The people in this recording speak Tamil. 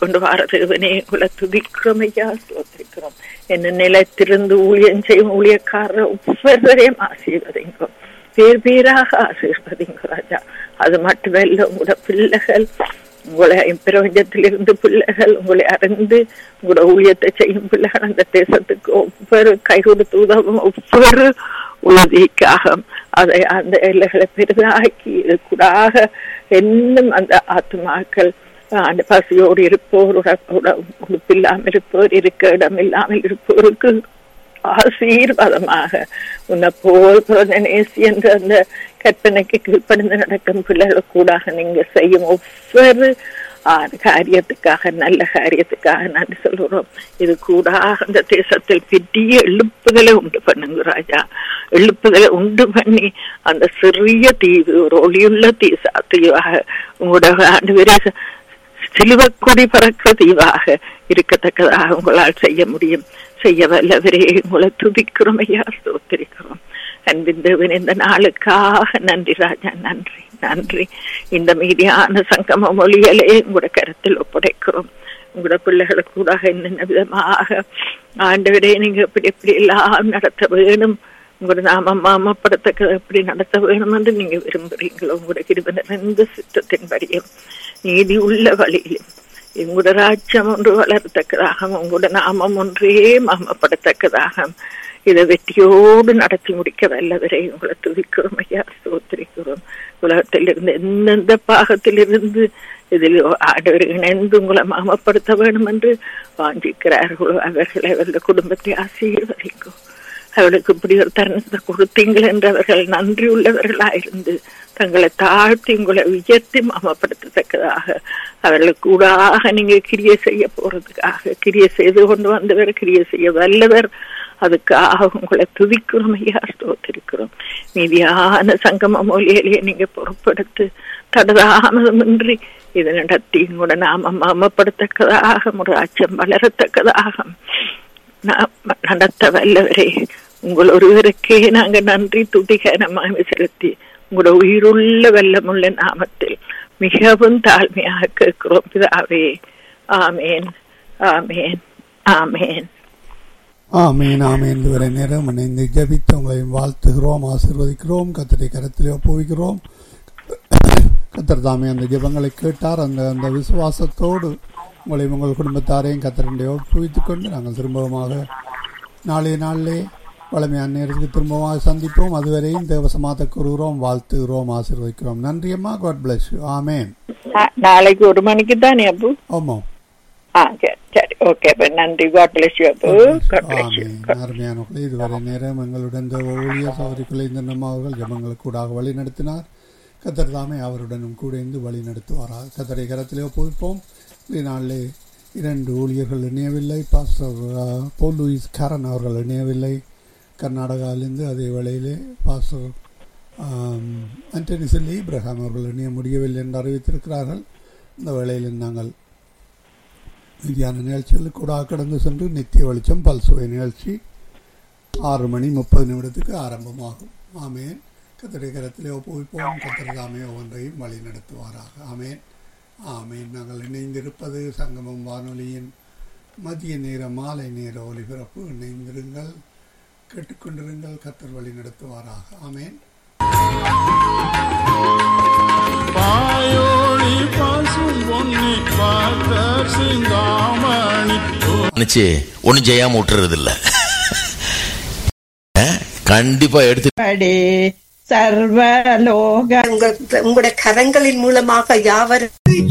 கொண்டு வர தேவனே உங்களை துதிக்கிறோம் ஐயா சோத்திருக்கிறோம் என்ன நிலைத்திருந்து ஊழியம் செய்யும் ஊழியக்காரர் ஒவ்வொருவரையும் ஆசீர்வதிங்க பேர் பேராக ஆசீர்வதிங்க ராஜா அது மட்டுமல்ல உங்களோட பிள்ளைகள் உங்களை பிரபஞ்சத்திலிருந்து பிள்ளைகள் உங்களை அறிந்து உங்களோட ஊழியத்தை செய்யும் பிள்ளைகள் அந்த தேசத்துக்கு ஒவ்வொரு கை கொடுத்து உதவும் ஒவ்வொரு உதவிக்காக அதை அந்த எல்லைகளை பெரிதாக்கி கூடாக இன்னும் அந்த ஆத்மாக்கள் அந்த பசியோடு இருப்போர் உடுப்பில்லாமல் இருப்போர் இருக்க இடம் இல்லாமல் இருப்போருக்கு ஆசீர்வாதமாக உன்னை போல் நேசி என்ற அந்த கற்பனைக்கு கீழ்ப்படிந்து நடக்கும் பிள்ளைகள் கூடாக நீங்க செய்யும் ஒவ்வொரு காரியத்துக்காக நல்ல காரியத்துக்காக நன்றி சொல்கிறோம் இது கூடாக அந்த தேசத்தில் பெரிய எழுப்புதலை உண்டு பண்ணுங்க ராஜா எழுப்புதலை உண்டு பண்ணி அந்த சிறிய தீவு ஒரு ஒளியுள்ள தீசா தீவாக உங்களோட ஆண்டு பேரே சிலுவக்கொடி பறக்கிற தீவாக இருக்கத்தக்கதாக உங்களால் செய்ய முடியும் செய்ய வல்லவரே உங்களை துதிக்கிறோம் ஐயா ஸ்தோத்திரிக்கிறோம் அன்பின் தேவன் இந்த நாளுக்காக நன்றி ராஜா நன்றி நன்றி இந்த மீதியான சங்கம மொழிகளே உங்களோட கருத்தில் ஒப்படைக்கிறோம் உங்களோட பிள்ளைகளுக்கு கூட என்னென்ன விதமாக ஆண்டவரே நீங்க எப்படி எப்படி எல்லாம் நடத்த வேணும் உங்களோட நாம மாமப்படத்தக்க எப்படி நடத்த வேணும் என்று நீங்க விரும்புறீங்களோ உங்களோட கிருப நிறைந்த சித்தத்தின்படியும் நீதி உள்ள வழியிலும் உங்களோட ராஜ்யம் ஒன்று வளரத்தக்கதாக உங்களோட நாமம் ஒன்றே மாமப்படத்தக்கதாக இதை வெற்றியோடு நடத்தி முடிக்க வல்லவரை உங்களை துதிக்கிறோம் ஐயா சோத்திரிக்கிறோம் உலகத்திலிருந்து எந்தெந்த பாகத்திலிருந்து இதில் ஆடவர் இணைந்து உங்களை மாமப்படுத்த வேண்டும் என்று வாஞ்சிக்கிறார்களோ அவர்களை அவர்கள் குடும்பத்தை ஆசீர்வதிக்கும் அவளுக்கு இப்படி ஒரு தருணத்தை கொடுத்தீங்கள் என்று அவர்கள் நன்றி உள்ளவர்களாயிருந்து தங்களை தாழ்த்தி உங்களை உயர்த்தி மாமப்படுத்தத்தக்கதாக அவர்களுக்கு கூடாக நீங்க கிரிய செய்ய போறதுக்காக கிரிய செய்து கொண்டு வந்தவர் கிரிய செய்ய வல்லவர் அதுக்காக உங்களை துதிக்கிறோம் ஐயா ஸ்தோத்திருக்கிறோம் மீதியான சங்கம மொழியிலேயே நீங்க பொறுப்படுத்து தடதாமதமின்றி இது நடத்தி உங்களோட நாம மாமப்படுத்தக்கதாக ஒரு அச்சம் வளரத்தக்கதாக நடத்த வல்லவரே உங்கள் ஒருவருக்கே நாங்க நன்றி துதிகரமாக செலுத்தி உங்களோட உயிருள்ள வெள்ளமுள்ள நாமத்தில் மிகவும் தாழ்மையாக கேட்கிறோம் பிதாவே ஆமேன் ஆமேன் ஆமேன் ஆமேன் ஆமேன் இதுவரை நேரம் இணைந்து ஜபித்து உங்களையும் வாழ்த்துகிறோம் ஆசிர்வதிக்கிறோம் கத்தரை கரத்திலே ஒப்புவிக்கிறோம் கத்தர் தாமே அந்த ஜபங்களை கேட்டார் அந்த அந்த விசுவாசத்தோடு உங்களையும் உங்கள் குடும்பத்தாரையும் கத்தரண்டை ஒப்புவித்துக் கொண்டு நாங்கள் திரும்பமாக நாளைய நாளிலே வளமையான நேரத்துக்கு திரும்பமாக சந்திப்போம் அதுவரையும் தேவசமாத்த கூறுகிறோம் வாழ்த்துகிறோம் ஆசீர்வதிக்கிறோம் நன்றி அம்மா காட் பிளஸ் யூ ஆமேன் நாளைக்கு ஒரு மணிக்கு தானே அப்பு ஆமாம் ஆ சரி சரி ஓகே அப்ப நன்றி காட் பிளஸ் யூ அப்பு காட் பிளஸ் யூ ஆமேன் அருமையானவர்களே இதுவரை நேரம் எங்களுடன் இந்த ஊழிய சௌரிக்குள்ளே இந்த நம்ம அவர்கள் ஜபங்களுக்கு கூடாக வழி நடத்தினார் கத்தர் தாமே அவருடனும் கூட இருந்து வழி நடத்துவாராக கத்தரை கரத்திலே ஒப்புவிப்போம் இந்த நாளிலே இரண்டு ஊழியர்கள் இணையவில்லை பாஸ்டர் போல் லூயிஸ் கரன் அவர்கள் இணையவில்லை கர்நாடகாவிலிருந்து அதே வேளையிலே பாஸ்டர் ஆண்டனி செல்லி இப்ரஹாம் அவர்கள் இணைய முடியவில்லை என்று அறிவித்திருக்கிறார்கள் இந்த வேளையில் நாங்கள் மீதியான நிகழ்ச்சிகள் கூட கடந்து சென்று நித்திய வெளிச்சம் பல்சுவை நிகழ்ச்சி ஆறு மணி முப்பது நிமிடத்துக்கு ஆரம்பமாகும் ஆமேன் கத்திரை கரத்திலே ஒப்புவிப்போம் கத்திர தாமே ஒவ்வொன்றையும் வழி நடத்துவாராக ஆமேன் ஆமேன் நாங்கள் இணைந்திருப்பது சங்கமம் வானொலியின் மதிய நேர மாலை நேர ஒலிபரப்பு இணைந்திருங்கள் கேட்டுக்கொண்டிருங்கள் கத்தர் வழி நடத்துவாராக ஆமேன் பாயோளி பாசும் பொன்னி பார்த்தர் சிந்தாமணி நினைச்சு ஒன்னும் செய்யாம விட்டுறது இல்ல கண்டிப்பா எடுத்து படே சர்வலோக உங்கள் உங்களுடைய கரங்களின் மூலமாக யாவரும்